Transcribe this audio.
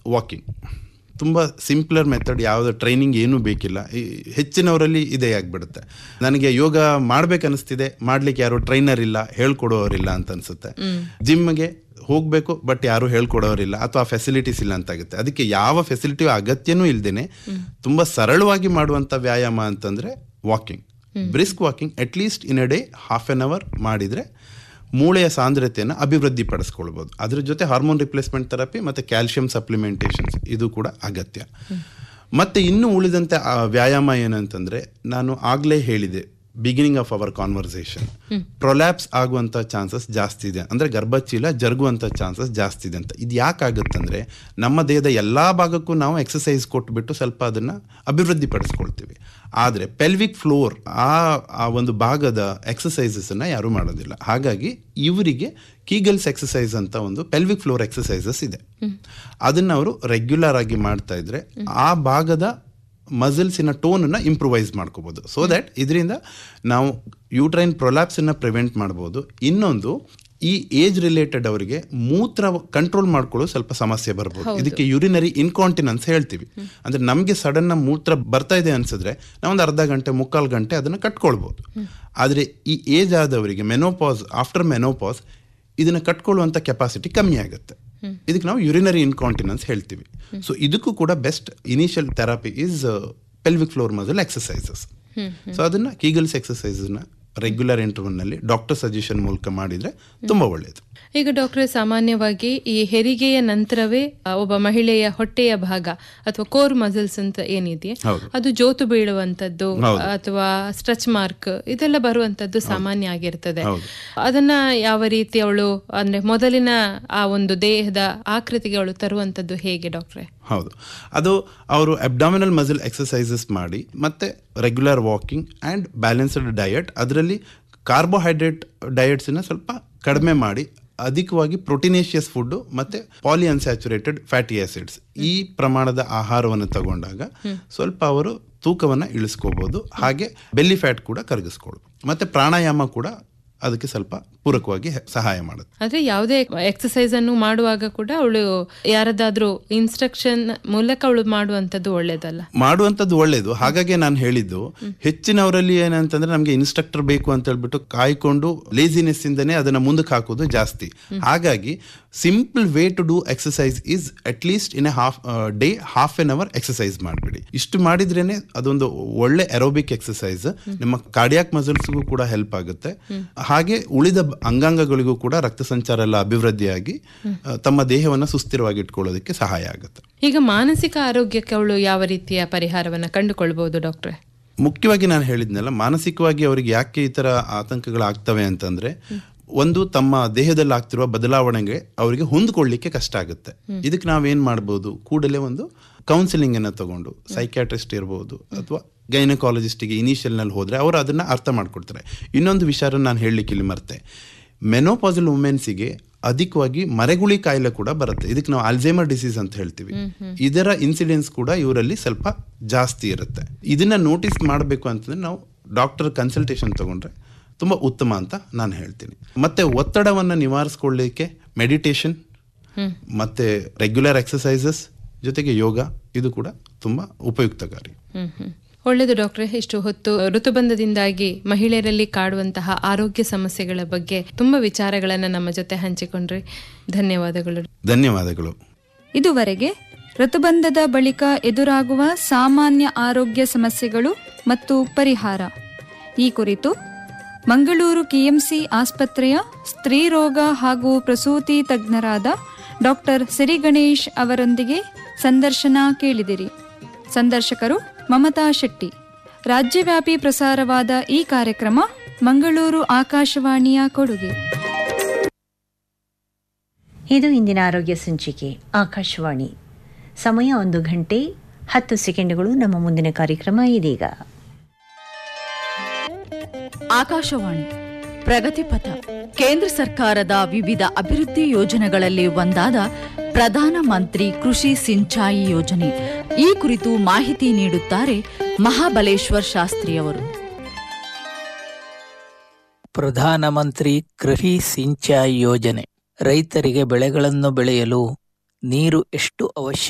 Walking ತುಂಬ simpler method ಯಾವುದೇ training ಏನೂ ಬೇಕಿಲ್ಲ ಈ ಹೆಚ್ಚಿನವರಲ್ಲಿ ಇದೇ ಆಗಿಬಿಡುತ್ತೆ ನನಗೆ ಯೋಗ ಮಾಡ್ಬೇಕನ್ನಿಸ್ತಿದೆ ಮಾಡ್ಲಿಕ್ಕೆ ಯಾರು ಟ್ರೈನರ್ ಇಲ್ಲ ಹೇಳ್ಕೊಡೋರಿಲ್ಲ ಅಂತ ಅನ್ಸುತ್ತೆ ಜಿಮ್ಗೆ ಹೋಗಬೇಕು ಬಟ್ ಯಾರು ಹೇಳ್ಕೊಡೋರಿಲ್ಲ ಅಥವಾ ಫೆಸಿಲಿಟೀಸ್ ಇಲ್ಲ ಅಂತಾಗುತ್ತೆ ಅದಕ್ಕೆ ಯಾವ ಫೆಸಿಲಿಟಿ ಅಗತ್ಯನೂ ಇಲ್ದೇನೆ ತುಂಬ ಸರಳವಾಗಿ ಮಾಡುವಂಥ ವ್ಯಾಯಾಮ ಅಂತಂದರೆ walking brisk walking at least in a day half an hour ಮಾಡಿದರೆ ಮೂಳೆಯ ಸಾಂದ್ರತೆಯನ್ನು ಅಭಿವೃದ್ಧಿ ಪಡಿಸ್ಕೊಳ್ಬೋದು ಅದ್ರ ಜೊತೆ ಹಾರ್ಮೋನ್ ರಿಪ್ಲೇಸ್ಮೆಂಟ್ ಥೆರಪಿ ಮತ್ತು ಕ್ಯಾಲ್ಶಿಯಂ ಸಪ್ಲಿಮೆಂಟೇಷನ್ಸ್ ಇದು ಕೂಡ ಅಗತ್ಯ ಮತ್ತು ಇನ್ನು ಉಳಿದಂತೆ ಆ ವ್ಯಾಯಾಮ ಏನಂತಂದರೆ ನಾನು ಆಗಲೇ ಹೇಳಿದೆ beginning of our conversation prolapse ಆಗುವಂಥ ಚಾನ್ಸಸ್ ಜಾಸ್ತಿ ಇದೆ ಅಂದರೆ ಗರ್ಭಚೀಲ ಜರುಗುವಂಥ ಚಾನ್ಸಸ್ ಜಾಸ್ತಿ ಇದೆ ಅಂತ ಇದು ಯಾಕಾಗುತ್ತಂದರೆ ನಮ್ಮ ದೇಹದ ಎಲ್ಲ ಭಾಗಕ್ಕೂ ನಾವು ಎಕ್ಸಸೈಸ್ ಕೊಟ್ಬಿಟ್ಟು ಸ್ವಲ್ಪ ಅದನ್ನು ಅಭಿವೃದ್ಧಿ ಪಡಿಸ್ಕೊಳ್ತೀವಿ ಆದರೆ ಪೆಲ್ವಿಕ್ ಫ್ಲೋರ್ ಆ ಆ ಒಂದು ಭಾಗದ ಎಕ್ಸಸೈಸಸನ್ನು ಯಾರೂ ಮಾಡೋದಿಲ್ಲ ಹಾಗಾಗಿ ಇವರಿಗೆ ಕೀಗಲ್ಸ್ ಎಕ್ಸಸೈಸ್ ಅಂತ ಒಂದು ಪೆಲ್ವಿಕ್ ಫ್ಲೋರ್ ಎಕ್ಸಸೈಸಸ್ ಇದೆ ಅದನ್ನು ಅವರು ರೆಗ್ಯುಲರ್ ಆಗಿ ಮಾಡ್ತಾ ಇದ್ರೆ ಆ ಭಾಗದ ಮಸಲ್ಸಿನ ಟೋನನ್ನು ಇಂಪ್ರೂವೈಸ್ ಮಾಡ್ಕೋಬೋದು ಸೊ ದ್ಯಾಟ್ ಇದರಿಂದ ನಾವು ಯೂಟ್ರೈನ್ ಪ್ರೊಲ್ಯಾಪ್ಸನ್ನು ಪ್ರಿವೆಂಟ್ ಮಾಡ್ಬೋದು ಇನ್ನೊಂದು ಈ ಏಜ್ ರಿಲೇಟೆಡ್ ಅವರಿಗೆ ಮೂತ್ರ ಕಂಟ್ರೋಲ್ ಮಾಡ್ಕೊಳ್ಳೋ ಸ್ವಲ್ಪ ಸಮಸ್ಯೆ ಬರ್ಬೋದು ಇದಕ್ಕೆ ಯುರಿನರಿ ಇನ್ಕಾಂಟಿನೆನ್ಸ್ ಹೇಳ್ತೀವಿ ಅಂದ್ರೆ ನಮಗೆ ಸಡನ್ ಮೂತ್ರ ಬರ್ತಾ ಇದೆ ಅನ್ಸಿದ್ರೆ ನಾವೊಂದು ಅರ್ಧ ಗಂಟೆ ಮುಕ್ಕಾಲು ಗಂಟೆ ಅದನ್ನು ಕಟ್ಕೊಳ್ಬೋದು ಆದರೆ ಈ ಏಜ್ ಆದವರಿಗೆ ಮೆನೋಪಾಸ್ ಆಫ್ಟರ್ ಮೆನೋಪಾಸ್ ಇದನ್ನು ಕಟ್ಕೊಳ್ಳುವಂಥ ಕೆಪಾಸಿಟಿ ಕಮ್ಮಿ ಆಗುತ್ತೆ ಇದಕ್ಕೆ ನಾವು ಯುರಿನರಿ ಇನ್ಕಾಂಟಿನೆನ್ಸ್ ಹೇಳ್ತೀವಿ ಸೊ ಇದಕ್ಕೂ ಕೂಡ best initial therapy is pelvic floor muscle exercises so ಅದನ್ನು ಕೀಗಲ್ಸ್ ಎಕ್ಸಸೈಸನ್ನ ರೆಗ್ಯುಲರ್ ಇಂಟರ್ವಲ್ನಲ್ಲಿ ಡಾಕ್ಟರ್ ಸಜೆಷನ್ ಮೂಲಕ ಮಾಡಿದರೆ ತುಂಬ ಒಳ್ಳೆಯದು ಈಗ ಡಾಕ್ಟರ್ ಸಾಮಾನ್ಯವಾಗಿ ಈ ಹೆರಿಗೆಯ ನಂತರವೇ ಆ, ಒಬ್ಬ ಮಹಿಳೆಯ ಹೊಟ್ಟೆಯ ಭಾಗ ಅಥವಾ ಕೋರ್ ಮಸಲ್ಸ್ ಅಂತ ಏನಿದೆ ಹೌದು. ಅದು ಜೋತು ಬೀಳುವಂತದ್ದು ಹೌದು. ಅಥವಾ ಸ್ಟ್ರೆಚ್ ಮಾರ್ಕ್ ಇದೆಲ್ಲ ಬರುವಂತದ್ದು ಸಾಮಾನ್ಯ ಆಗಿರ್ತದೆ ಹೌದು. ಅದನ್ನ ಯಾವ ರೀತಿ ಅವಳು ಅಂದ್ರೆ ಮೊದಲಿನ ಆ ಒಂದು ದೇಹದ ಆಕೃತಿಗೆ ಅವಳು ತರುವಂತದ್ದು ಹೇಗೆ ಡಾಕ್ಟ್ರೆ ಹೌದು ಅದು ಅವರು ಅಬ್ಡಾಮಿನಲ್ ಮಸಲ್ ಎಕ್ಸಸೈಸಸ್ ಮಾಡಿ ಮತ್ತೆ regular walking and balanced diet ಅದರಲ್ಲಿ ಕಾರ್ಬೋಹೈಡ್ರೇಟ್ ಡಯಟ್ಸನ್ನ ಸ್ವಲ್ಪ ಕಡಿಮೆ ಮಾಡಿ ಅಧಿಕವಾಗಿ ಪ್ರೋಟೀನೇಷಿಯಸ್ ಫುಡ್ಡು ಮತ್ತು ಪಾಲಿ ಅನ್ಸ್ಯಾಚುರೇಟೆಡ್ ಫ್ಯಾಟಿ ಆಸಿಡ್ಸ್ ಈ ಪ್ರಮಾಣದ ಆಹಾರವನ್ನು ತಗೊಂಡಾಗ ಸ್ವಲ್ಪ ಅವರು ತೂಕವನ್ನು ಇಳಿಸ್ಕೋಬೋದು ಹಾಗೆ ಬೆಲ್ಲಿ ಫ್ಯಾಟ್ ಕೂಡ ಕರಗಿಸ್ಕೊಳ್ಬೋದು ಮತ್ತು ಪ್ರಾಣಾಯಾಮ ಕೂಡ ಅದಕ್ಕೆ ಸ್ವಲ್ಪ ಪೂರಕವಾಗಿ ಹೆ- ಸಹಾಯ ಮಾಡುತ್ತೆ ಆದ್ರೆ ಯಾವುದೇ ಎಕ್ಸಸೈಸ್ ಅನ್ನು ಮಾಡುವಾಗ ಕೂಡ ಅವಳು ಯಾರದಾದ್ರೂ ಇನ್ಸ್ಟ್ರಕ್ಷನ್ ಮೂಲಕ ಅವಳು ಮಾಡುವಂತದ್ದು ಒಳ್ಳೇದಲ್ಲ ಮಾಡುವಂಥದ್ದು ಒಳ್ಳೆಯದು ಹಾಗಾಗಿ ನಾನು ಹೇಳಿದ್ದು ಹೆಚ್ಚಿನವರಲ್ಲಿ ಏನಂತಂದ್ರೆ ನಮಗೆ ಇನ್ಸ್ಟ್ರಕ್ಟರ್ ಬೇಕು ಅಂತ ಹೇಳ್ಬಿಟ್ಟು ಕಾಯ್ಕೊಂಡು ಲೇಸಿನೆಸ್ ಇಂದನೇ ಅದನ್ನ ಮುಂದಕ್ಕೆ ಹಾಕೋದು ಜಾಸ್ತಿ ಹಾಗಾಗಿ simple way to do exercise is at least in a half day half an hour exercise ಮಾಡಿಬಿಡಿ ಇಷ್ಟು ಮಾಡಿದ್ರೇನೆ ಅದೊಂದು ಒಳ್ಳೆ ಎರೋಬಿಕ್ ಎಕ್ಸಸೈಸ್ ನಿಮ್ಮ ಕಾರ್ಡಿಯಾಕ್ ಮಸಲ್ಸ್ಗೂ ಕೂಡ ಹೆಲ್ಪ್ ಆಗುತ್ತೆ ಹಾಗೆ ಉಳಿದ ಬ- ಅಂಗಾಂಗಗಳಿಗೂ ಕೂಡ ರಕ್ತ ಸಂಚಾರ ಎಲ್ಲ ಅಭಿವೃದ್ಧಿಯಾಗಿ ಆ, ತಮ್ಮ ದೇಹವನ್ನು ಸುಸ್ಥಿರವಾಗಿ ಇಟ್ಕೊಳ್ಳೋದಕ್ಕೆ ಸಹಾಯ ಆಗುತ್ತೆ ಈಗ ಮಾನಸಿಕ ಆರೋಗ್ಯಕ್ಕೆ ಅವಳು ಯಾವ ರೀತಿಯ ಪರಿಹಾರವನ್ನ ಕಂಡುಕೊಳ್ಬಹುದು ಡಾಕ್ಟ್ರೆ ಮುಖ್ಯವಾಗಿ ನಾನು ಹೇಳಿದ್ನಲ್ಲ ಮಾನಸಿಕವಾಗಿ ಅವರಿಗೆ ಯಾಕೆ ಈ ಥರ ಆತಂಕಗಳಾಗ್ತವೆ ಅಂತಂದ್ರೆ ಒಂದು ತಮ್ಮ ದೇಹದಲ್ಲಿ ಆಗ್ತಿರುವ ಬದಲಾವಣೆಗೆ ಅವರಿಗೆ ಹೊಂದ್ಕೊಳ್ಳಿಕ್ಕೆ ಕಷ್ಟ ಆಗುತ್ತೆ ಇದಕ್ಕೆ ನಾವೇನ್ ಮಾಡ್ಬೋದು ಕೂಡಲೇ ಒಂದು ಕೌನ್ಸಿಲಿಂಗ್ ಅನ್ನ ತಗೊಂಡು ಸೈಕ್ಯಾಟ್ರಿಸ್ಟ್ ಇರ್ಬೋದು ಅಥವಾ ಗೈನಕಾಲಜಿಸ್ಟಿಗೆ ಇನಿಷಿಯಲ್ನಲ್ಲಿ ಹೋದ್ರೆ ಅವರು ಅದನ್ನ ಅರ್ಥ ಮಾಡ್ಕೊಡ್ತಾರೆ ಇನ್ನೊಂದು ವಿಚಾರ ನಾನು ಹೇಳಲಿಕ್ಕೆ ಇಲ್ಲಿ ಮರ್ತೆ ಮೆನೋಪಾಸಲ್ ವುಮೆನ್ಸಿಗೆ ಅಧಿಕವಾಗಿ ಮರೆಗುಳಿ ಕಾಯಿಲೆ ಕೂಡ ಬರುತ್ತೆ ಇದಕ್ಕೆ ನಾವು ಅಲ್ಝೈಮರ್ ಡಿಸೀಸ್ ಅಂತ ಹೇಳ್ತೀವಿ ಇದರ ಇನ್ಸಿಡೆನ್ಸ್ ಕೂಡ ಇವರಲ್ಲಿ ಸ್ವಲ್ಪ ಜಾಸ್ತಿ ಇರುತ್ತೆ ಇದನ್ನ ನೋಟಿಸ್ ಮಾಡಬೇಕು ಅಂತಂದ್ರೆ ನಾವು ಡಾಕ್ಟರ್ ಕನ್ಸಲ್ಟೇಷನ್ ತಗೊಂಡ್ರೆ ತುಂಬ ಉತ್ತಮ ಅಂತ ನಾನು ಹೇಳ್ತೀನಿ ಮತ್ತೆ ಒತ್ತಡವನ್ನು ನಿವಾರಿಸ್ಕೊಳ್ಳಿಕ್ಕೆ ಮೆಡಿಟೇಷನ್ ಮತ್ತೆ ರೆಗ್ಯುಲರ್ ಎಕ್ಸಸೈಸಸ್ ಜೊತೆಗೆ ಯೋಗ ಇದು ಕೂಡ ತುಂಬ ಉಪಯುಕ್ತಕಾರಿ ಹ್ಮ್ ಹ್ಮ್ ಒಳ್ಳೆಯದು ಡಾಕ್ಟ್ರೆ ಇಷ್ಟು ಹೊತ್ತು ಋತುಬಂಧದಿಂದಾಗಿ ಮಹಿಳೆಯರಲ್ಲಿ ಕಾಡುವಂತಹ ಆರೋಗ್ಯ ಸಮಸ್ಯೆಗಳ ಬಗ್ಗೆ ತುಂಬಾ ವಿಚಾರಗಳನ್ನ ನಮ್ಮ ಜೊತೆ ಹಂಚಿಕೊಂಡ್ರಿ ಧನ್ಯವಾದಗಳು ಧನ್ಯವಾದಗಳು ಇದುವರೆಗೆ ಋತುಬಂಧದ ಬಳಿಕ ಎದುರಾಗುವ ಸಾಮಾನ್ಯ ಆರೋಗ್ಯ ಸಮಸ್ಯೆಗಳು ಮತ್ತು ಪರಿಹಾರ ಈ ಕುರಿತು ಮಂಗಳೂರು ಕೆಎಂಸಿ ಆಸ್ಪತ್ರೆಯ ಸ್ತ್ರೀ ರೋಗ ಹಾಗೂ ಪ್ರಸೂತಿ ತಜ್ಞರಾದ ಡಾಕ್ಟರ್ ಸಿರಿಗಣೇಶ್ ಅವರೊಂದಿಗೆ ಸಂದರ್ಶನ ಕೇಳಿದಿರಿ ಸಂದರ್ಶಕರು ಮಮತಾ ಶೆಟ್ಟಿ ರಾಜ್ಯವ್ಯಾಪಿ ಪ್ರಸಾರವಾದ ಈ ಕಾರ್ಯಕ್ರಮ ಮಂಗಳೂರು ಆಕಾಶವಾಣಿಯ ಕೊಡುಗೆ ಇದು ಇಂದಿನ ಆರೋಗ್ಯ ಸಂಚಿಕೆ ಆಕಾಶವಾಣಿ ಸಮಯ ಒಂದು ಗಂಟೆ ಹತ್ತು ಸೆಕೆಂಡುಗಳು ನಮ್ಮ ಮುಂದಿನ ಕಾರ್ಯಕ್ರಮ ಇದೀಗ ಆಕಾಶವಾಣಿ ಪ್ರಗತಿಪಥ ಕೇಂದ್ರ ಸರ್ಕಾರದ ವಿವಿಧ ಅಭಿವೃದ್ಧಿ ಯೋಜನೆಗಳಲ್ಲಿ ಒಂದಾದ ಪ್ರಧಾನ ಮಂತ್ರಿ ಕೃಷಿ ಸಿಂಚಾಯಿ ಯೋಜನೆ ಈ ಕುರಿತು ಮಾಹಿತಿ ನೀಡುತ್ತಾರೆ ಮಹಾಬಲೇಶ್ವರ್ ಶಾಸ್ತ್ರಿಯವರು ಪ್ರಧಾನಮಂತ್ರಿ ಕೃಷಿ ಸಿಂಚಾಯಿ ಯೋಜನೆ ರೈತರಿಗೆ ಬೆಳೆಗಳನ್ನು ಬೆಳೆಯಲು ನೀರು ಎಷ್ಟು ಅವಶ್ಯಕ